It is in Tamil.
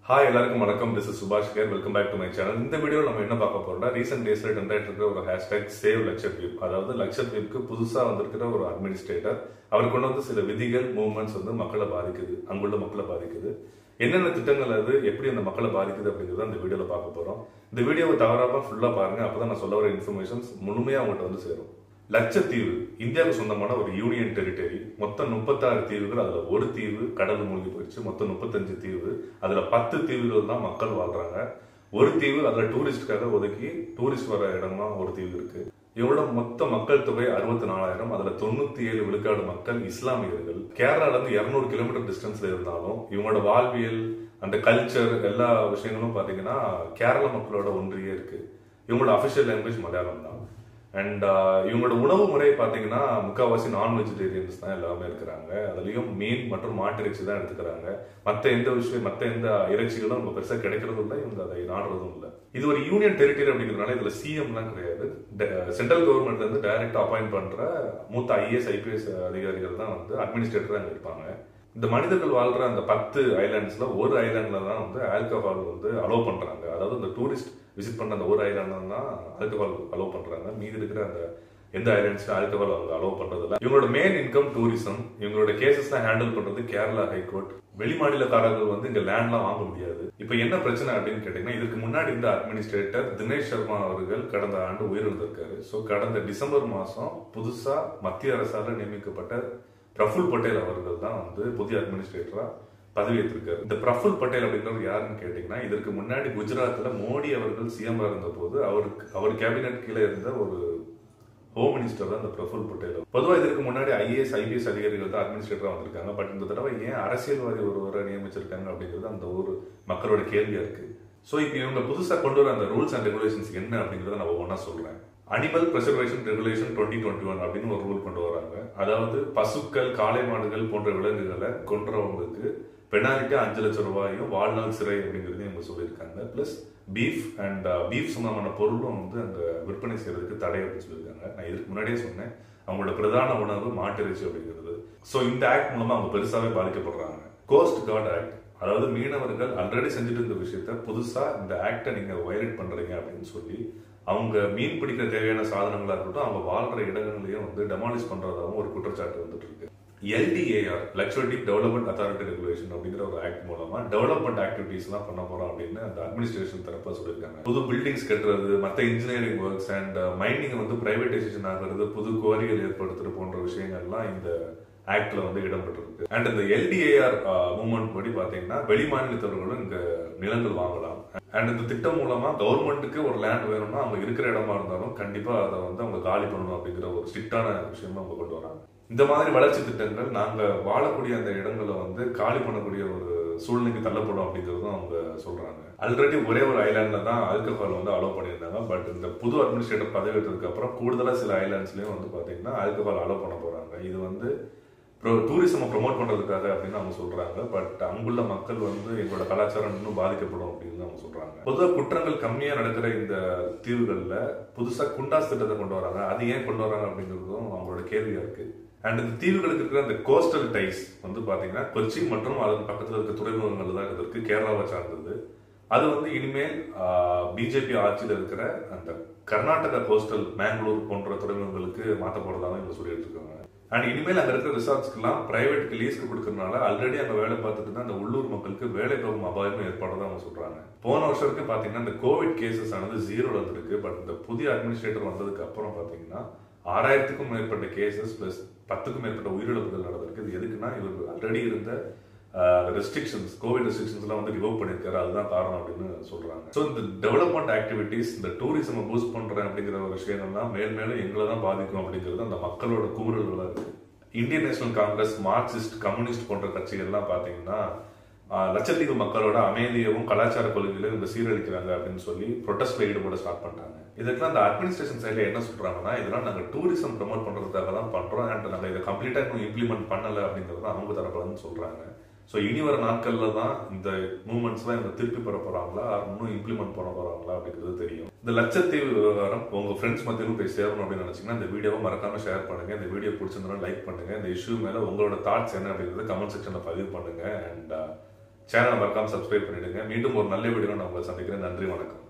ஹாய் எல்லாருக்கும் வணக்கம் this is Subash care welcome back to my channel இந்த வீடியோ நம்ம என்ன பார்க்க போறோம்னா ரீசெண்ட் டேஸ்ல ட்ரெண்ட் ஆயிட்டு இருக்கிற ஒரு ஹேஷ்டேக் சேவ் லட்சத்வீப் அதாவது லட்சத்வீப்க்கு புதுசா வந்திருக்கிற ஒரு அட்மினிஸ்ட்ரேட்டர் அவர் கொண்டு வந்து சில விதிகள் மூவ்மெண்ட்ஸ் வந்து மக்களை பாதிக்குது அங்குள்ள மக்களை பாதிக்குது என்னென்ன திட்டங்கள் அது எப்படி அந்த மக்களை பாதிக்குது அப்படிங்கறத அந்த வீடியோல பார்க்க போறோம் இந்த வீடியோவை தவறாம ஃபுல்லா பாருங்க அப்பதான் நான் சொல்ல வர இன்ஃபர்மேஷன்ஸ் முழுமையா அவங்கள்ட்ட வந்து சேரும் லட்சத்தீவு இந்தியாவுக்கு சொந்தமான ஒரு யூனியன் டெரிட்டரி மொத்தம் முப்பத்தாறு தீவுகள் அதுல ஒரு தீவு கடல் மூழ்கி போயிடுச்சு மொத்தம் முப்பத்தஞ்சு தீவு அதுல பத்து தீவுகள் தான் மக்கள் வாழ்றாங்க ஒரு தீவு அதுல டூரிஸ்டுக்காக ஒதுக்கி டூரிஸ்ட் வர இடமா ஒரு தீவு இருக்கு இவங்களோட மொத்த மக்கள் தொகை அறுபத்தி நாலாயிரம் அதுல தொண்ணூத்தி ஏழு விழுக்காடு மக்கள் இஸ்லாமியர்கள் கேரளால இருந்து இருநூறு கிலோமீட்டர் டிஸ்டன்ஸ்ல இருந்தாலும் இவங்களோட வாழ்வியல் அந்த கல்ச்சர் எல்லா விஷயங்களும் பாத்தீங்கன்னா கேரள மக்களோட ஒன்றியே இருக்கு இவங்களோட அபிஷியல் லாங்குவேஜ் மலையாளம் தான் அண்ட் இவங்களோட உணவு முறை பார்த்தீங்கன்னா முக்கால்வாசி நான் வெஜிடேரியன்ஸ் தான் எல்லாமே இருக்கிறாங்க அதுலயும் மீன் மற்றும் மாட்டிறைச்சி தான் எடுத்துக்கிறாங்க மற்ற எந்த விஷயம் மற்ற எந்த இறைச்சிகளும் நம்ம பெருசாக கிடைக்கிறதும் இல்லை இவங்க அதை நாடுறதும் இல்லை இது ஒரு யூனியன் டெரிட்டரி அப்படிங்கிறதுனால இதுல சிஎம்லாம் கிடையாது சென்ட்ரல் கவர்மெண்ட்ல இருந்து டைரக்டா அப்பாயிண்ட் பண்ற மூத்த ஐஏஎஸ் ஐபிஎஸ் அதிகாரிகள் தான் வந்து அட்மினிஸ்ட்ரேட்டர் அங்கே இருப்பாங்க இந்த மனிதர்கள் வாழ்ற அந்த பத்து ஐலாண்ட்ஸ்ல ஒரு ஐலாண்ட்ல தான் வந்து ஆல்கஹால் வந்து அலோவ் பண்றாங்க அதாவது இந்த டூரிஸ்ட் விசிட் பண்ண அந்த ஒரு ஐலாண்ட் தான் ஆல்கஹால் அலோவ் பண்றாங்க மீதி இருக்கிற அந்த எந்த ஐலாண்ட்ஸ்ல ஆல்கஹால் அவங்க அலோவ் பண்றது இல்ல இவங்களோட மெயின் இன்கம் டூரிசம் இவங்களோட கேசஸ்லாம் ஹேண்டில் பண்றது கேரளா ஹைகோர்ட் வெளிமாநிலக்காரர்கள் வந்து இங்க லேண்ட்லாம் வாங்க முடியாது இப்ப என்ன பிரச்சனை அப்படின்னு கேட்டீங்கன்னா இதுக்கு முன்னாடி இருந்த அட்மினிஸ்ட்ரேட்டர் தினேஷ் சர்மா அவர்கள் கடந்த ஆண்டு உயிரிழந்திருக்காரு ஸோ கடந்த டிசம்பர் மாசம் புதுசா மத்திய அரசால நியமிக்கப்பட்ட பிரஃபுல் பட்டேல் அவர்கள் தான் வந்து புதிய அட்மினிஸ்ட்ரேட்டரா பதவியேற்றிருக்காரு இந்த பிரஃபுல் பட்டேல் அப்படின்றவர் யாருன்னு கேட்டீங்கன்னா இதற்கு முன்னாடி குஜராத்ல மோடி அவர்கள் சிஎம் இருந்த போது அவருக்கு அவர் கேபினெட் கீழே இருந்த ஒரு ஹோம் மினிஸ்டர் தான் இந்த பிரஃபுல் பட்டேல் பொதுவாக இதற்கு முன்னாடி ஐஏஎஸ் ஐபிஎஸ் அதிகாரிகள் தான் அட்மினிஸ்ட்ரேட்டரா வந்திருக்காங்க பட் இந்த தடவை ஏன் அரசியல்வாதி ஒருவரை நியமிச்சிருக்காங்க அப்படிங்கிறது அந்த ஒரு மக்களோட கேள்வியா இருக்கு ஸோ இப்போ இவங்க புதுசாக கொண்டு வர அந்த ரூல்ஸ் அண்ட் ரெகுலேஷன்ஸ் என்ன அப்படிங்கிறத நான் ஒவ்வொன்றா சொல்றேன் animal preservation regulation twenty twenty one அப்படின்னு ஒரு ரூல் கொண்டு வராங்க அதாவது பசுக்கள் காளை மாடுகள் போன்ற விலங்குகளை கொன்றவங்களுக்கு பெனாலிட்டி அஞ்சு லட்சம் ரூபாயும் வாழ்நாள் சிறை அப்படிங்கிறதையும் இவங்க சொல்லியிருக்காங்க பிளஸ் பீஃப் அண்ட் பீஃப் சம்பந்தமான பொருளும் வந்து அங்க விற்பனை செய்யறதுக்கு தடை அப்படின்னு சொல்லியிருக்காங்க நான் இதுக்கு முன்னாடியே சொன்னேன் அவங்களோட பிரதான உணவு மாட்டிறைச்சி அப்படிங்கிறது ஸோ இந்த ஆக்ட் மூலமா அவங்க பெருசாவே பாதிக்கப்படுறாங்க கோஸ்ட் கார்டு ஆக்ட் அதாவது மீனவர்கள் ஆல்ரெடி செஞ்சுட்டு இருந்த விஷயத்த புதுசா இந்த ஆக்டை நீங்க வயலேட் பண்றீங்க அப்படின்னு சொல்லி அவங்க மீன் பிடிக்க தேவையான சாதனங்களா இருக்கட்டும் அவங்க வாழ்ற இடங்களையும் வந்து டெமாலிஷ் பண்றதாகவும் ஒரு குற்றச்சாட்டு வந்துட்டு இருக்கு LDAR Lakshadweep development authority regulation அப்படிங்கிற ஒரு ஆக்ட் மூலமா டெவலப்மெண்ட் ஆக்டிவிட்டிஸ் எல்லாம் பண்ண போறோம் அப்படின்னு அந்த அட்மினிஸ்ட்ரேஷன் தரப்பா சொல்லியிருக்காங்க புது பில்டிங்ஸ் கட்டுறது மற்ற இன்ஜினியரிங் ஒர்க்ஸ் அண்ட் மைனிங் வந்து பிரைவேடைசேஷன் ஆகிறது புது குவாரிகள் ஏற்படுத்துறது போன்ற விஷயங்கள்லாம் இந்த ஆக்ட்ல வந்து இடம்பெற்றிருக்கு அண்ட் இந்த எல்டிஏஆர் மூவ்மெண்ட் படி பாத்தீங்கன்னா வெளிமாநிலத்தவர்களும் இங்க நிலங்கள் வாங்கலாம் அண்ட் இந்த திட்டம் மூலமா கவர்மெண்ட்டுக்கு ஒரு லேண்ட் வேணும்னா அவங்க இருக்கிற இடமா இருந்தாலும் கண்டிப்பா அதை வந்து அவங்க காலி பண்ணணும் அப்படிங்கிற ஒரு ஸ்ட்ரிக்டான விஷயமா அவங்க கொண்டு வராங்க இந்த மாதிரி வளர்ச்சி திட்டங்கள் நாங்க வாழக்கூடிய அந்த இடங்களை வந்து காலி பண்ணக்கூடிய ஒரு சூழ்நிலைக்கு தள்ளப்படும் அப்படிங்கறதும் அவங்க சொல்றாங்க ஆல்ரெடி ஒரே ஒரு ஐலாண்ட்ல தான் ஆல்கஹால் வந்து அலோவ் பண்ணியிருந்தாங்க பட் இந்த புது அட்மினிஸ்ட்ரேட்டர் பதவியேற்றதுக்கு அப்புறம் கூடுதலா சில ஐலாண்ட்ஸ்லயும் வந்து பாத்தீங்கன்னா ஆல்கஹால் அலோவ் பண்ண போறாங்க இது வந்து டூரிசமை ப்ரொமோட் பண்றதுக்காக அப்படின்னு அவங்க சொல்றாங்க பட் அங்குள்ள மக்கள் வந்து எங்களோட கலாச்சாரம் இன்னும் பாதிக்கப்படும் அப்படின்னு அவங்க சொல்றாங்க பொதுவாக குற்றங்கள் கம்மியா நடக்கிற இந்த தீவுகள்ல புதுசா குண்டாஸ் திட்டத்தை கொண்டு வராங்க அது ஏன் கொண்டு வராங்க அப்படிங்கிறதும் அவங்களோட கேள்வியா இருக்கு அண்ட் இந்த தீவுகளுக்கு இருக்கிற அந்த கோஸ்டல் டைஸ் வந்து பாத்தீங்கன்னா கொச்சி மற்றும் அதன் பக்கத்துல இருக்க துறைமுகங்கள் தான் இருக்கு கேரளாவை சார்ந்தது அது வந்து இனிமேல் பிஜேபி ஆட்சியில் இருக்கிற அந்த கர்நாடகா கோஸ்டல் மேங்களூர் போன்ற துறைமுகங்களுக்கு மாற்ற போறதாக இவங்க சொல்லிட்டு இருக்காங்க அண்ட் இனிமேல் அங்க இருக்கிற ரிசார்ட்ஸ்க்குலாம் பிரைவேட் லீஸ்க்கு கொடுக்கறதுனால ஆல்ரெடி அங்க வேலை பார்த்துட்டு தான் அந்த உள்ளூர் மக்களுக்கு வேலை போகும் அபாயமும் ஏற்படுறதா அவங்க சொல்றாங்க போன வருஷத்துக்கு பாத்தீங்கன்னா இந்த கோவிட் கேசஸ் ஆனது ஜீரோல இருந்திருக்கு பட் இந்த புதிய அட்மினிஸ்ட்ரேட்டர் வந்ததுக்கு அப்புறம் பாத்தீங்கன்னா ஆறாயிரத்துக்கும் மேற்பட்ட கேசஸ் பிளஸ் பத்துக்கும் மேற்பட்ட உயிரிழப்புகள் நடந்திருக்கு இது எதுக்குன்னா இவர் ஆல்ரெடி இருந்த ரெஸ்ட்ரிக்ஷன்ஸ் கோவிட் ரெஸ்ட்ரிக்ஷன்ஸ் எல்லாம் வந்து ரிவோவ் பண்ணிருக்காரு அதுதான் காரணம் அப்படின்னு சொல்றாங்க ஸோ இந்த டெவலப்மெண்ட் ஆக்டிவிட்டிஸ் இந்த டூரிசம் பூஸ்ட் பண்றேன் அப்படிங்கிற ஒரு விஷயங்கள்லாம் மேல் மேலும் எங்களை தான் பாதிக்கும் அப்படிங்கிறது அந்த மக்களோட குமுறல்களா இருக்கு Indian National Congress Marxist Communist போன்ற கட்சிகள்லாம் பாத்தீங்கன்னா லட்சத்தீவு மக்களோட அமைதியவும் கலாச்சார கொள்கைகளையும் இவங்க சீரழிக்கிறாங்க அப்படின்னு சொல்லி ப்ரொட்டஸ்ட்ல ஈடுபட ஸ்டார்ட் பண்றாங்க இதுக்கெல்லாம் அந்த அட்மினிஸ்ட்ரேஷன் சைட்ல என்ன சொல்றாங்கன்னா இதெல்லாம் நாங்க டூரிசம் ப்ரமோட் பண்றதுக்காக தான் பண்றோம் அண்ட் நாங்க இதை கம்ப்ளீட்டா இன்னும் இம்ப்ளிமெண்ட் பண்ணல அப்படிங்கறத அவங்க தரப்புலன்னு சொல்றாங்க ஸோ இனி வர நாட்கள்ல தான் இந்த மூவ்மெண்ட்ஸ்லாம் இவங்க திருப்பி பெற போறாங்களா இன்னும் இம்ப்ளிமெண்ட் பண்ண போறாங்களா அப்படிங்கிறது தெரியும் இந்த லட்சத்தீவு விவகாரம் உங்க ஃப்ரெண்ட்ஸ் மத்தியிலும் போய் சேரணும் அப்படின்னு நினைச்சீங்கன்னா இந்த வீடியோவை மறக்காம ஷேர் பண்ணுங்க இந்த வீடியோ பிடிச்சிருந்தா லைக் பண்ணுங்க இந்த இஷ்யூ மேல உங்களோட தாட்ஸ் என்ன அப்படிங்கறத கமெண்ட் செக்ஷன்ல பதிவு பண்ணுங்க அண்ட் சேனலை மறக்காம சப்ஸ்கிரைப் பண்ணிடுங்க மீண்டும் ஒரு நல்ல வீடியோ நான் உங்களை சந்திக்கிறேன் நன்றி வணக்கம்